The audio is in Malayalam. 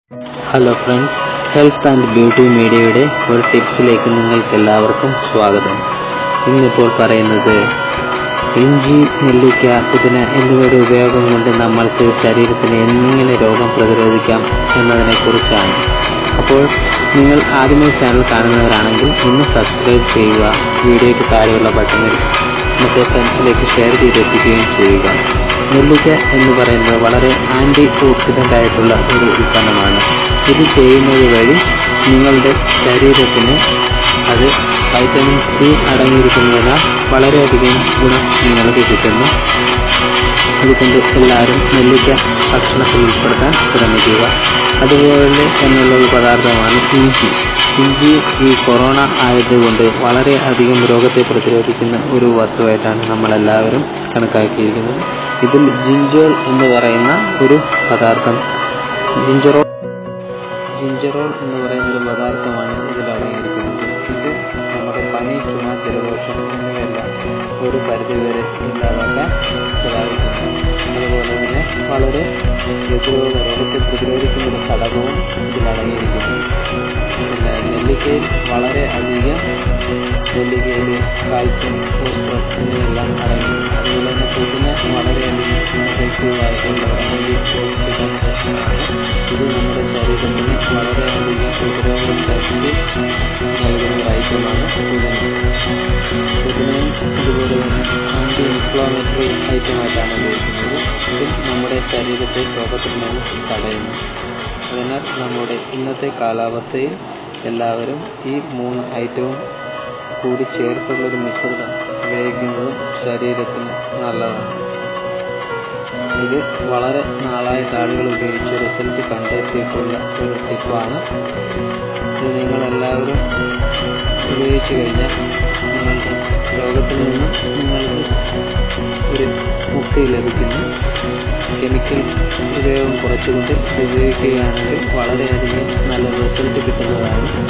hello friends health and beauty മീഡിയയുടെ ഒരു ടിപ്സിലേക്ക് നിങ്ങൾക്ക് എല്ലാവർക്കും സ്വാഗതം ഇന്നിപ്പോൾ പറയുന്നത് ഇഞ്ചി നെല്ലിക്ക പുതിന എന്നിവയുടെ ഉപയോഗം കൊണ്ട് നമ്മൾക്ക് ശരീരത്തിന് എങ്ങനെ രോഗം പ്രതിരോധിക്കാം എന്നതിനെ കുറിച്ചാണ് അപ്പോൾ നിങ്ങൾ ആദ്യമായി ചാനൽ കാണുന്നവരാണെങ്കിൽ ഒന്ന് സബ്സ്ക്രൈബ് ചെയ്യുക വീഡിയോയ്ക്ക് താഴെയുള്ള ബട്ടണിൽ മറ്റേ ഫ്രണ്ട്സിലേക്ക് ഷെയർ ചെയ്തെത്തിക്കുകയും ചെയ്യുക നെല്ലിക്ക എന്ന് പറയുന്നത് വളരെ ആൻറ്റി ഓക്സിഡൻ്റ് ആയിട്ടുള്ള ഒരു ഉൽപ്പന്നമാണ് ഇത് ചെയ്യുന്നത് വഴി നിങ്ങളുടെ ശരീരത്തിന് അത് വൈറ്റമിൻ സി അടങ്ങിയിരിക്കുന്നതിനാൽ വളരെയധികം ഗുണം നിങ്ങൾക്ക് കിട്ടുന്നു അതുകൊണ്ട് എല്ലാവരും നെല്ലിക്ക ഭക്ഷണത്തിൽ ഉൾപ്പെടുത്താൻ ശ്രമിക്കുക അതുപോലെ തന്നെയുള്ള ഒരു പദാർത്ഥമാണ് ഇഞ്ചി ഇഞ്ചി ഈ കൊറോണ ആയതുകൊണ്ട് വളരെ അധികം രോഗത്തെ പ്രതിരോധിക്കുന്ന ഒരു വസ്തുവായിട്ടാണ് നമ്മളെല്ലാവരും കണക്കാക്കിയിരിക്കുന്നത് ഇതിൽ ജിഞ്ചോൾ എന്ന് പറയുന്ന ഒരു പദാർത്ഥം ജിഞ്ചറോൾ ജിഞ്ചറോൾ എന്ന് പറയുന്ന ഒരു പദാർത്ഥമാണ് ഇതിൽ അടങ്ങിയിരിക്കുന്നത് ഇത് നമ്മുടെ പനി ചുമ ജലദോഷം എന്നിവയെല്ലാം ഒരു പരിധിവരെ ഇല്ലാതാക്കാൻ സഹായിക്കുന്നു അതുപോലെ തന്നെ വളരെ പ്രതിരോധ രോഗത്തെ പ്രതിരോധിക്കുന്ന ഒരു ഘടകവും ഇതിൽ അടങ്ങിയിരിക്കുന്നു പിന്നെ നെല്ലിക്കയിൽ വളരെ അധികം നെല്ലിക്കയിൽ കാൽസ്യം ഫോസ്ഫറസ് എന്നിവയെല്ലാം അടങ്ങി അതുപോലെ തന്നെ പുതിന വളരെയധികം എഫക്റ്റീവായിട്ടുള്ള ആൻറ്റി ഓക്സിഡൻറ്റ് ആണ് ഇത് നമ്മുടെ ശരീരത്തിന് വളരെയധികം പ്രതിരോധ ശക്തി നൽകുന്ന ഒരു ഐറ്റമാണ് പുതിന പുതിനയും അതുപോലെ തന്നെ ആൻറ്റി ഇൻഫ്ലോമേറ്ററി ഐറ്റമായിട്ടാണ് ഉപയോഗിക്കുന്നത് ഇതും നമ്മുടെ ശരീരത്തെ രോഗത്തിൽ നിന്ന് തടയുന്നു അതിനാൽ നമ്മുടെ ഇന്നത്തെ കാലാവസ്ഥയിൽ എല്ലാവരും ഈ മൂന്ന് ഐറ്റവും കൂടി ചേർത്തുള്ളൊരു മിശ്രിതം ഉപയോഗിക്കുന്നതും ശരീരത്തിന് നല്ലതാണ് ഇത് വളരെ നാളായിട്ട് ആളുകൾ ഉപയോഗിച്ച് റിസൾട്ട് കണ്ടെത്തിയിട്ടുള്ള ഒരു ടിപ്പാണ് ഇത് നിങ്ങളെല്ലാവരും ഉപയോഗിച്ച് കഴിഞ്ഞാൽ നിങ്ങൾക്ക് രോഗത്തിൽ നിന്നും നിങ്ങൾക്ക് ഒരു മുക്തി ലഭിക്കുന്നു കെമിക്കൽ ഉപയോഗം കുറച്ചുകൊണ്ട് ഇത് ഉപയോഗിക്കുകയാണെങ്കിൽ വളരെയധികം നല്ല റിസൾട്ട് കിട്ടുന്നതാണ്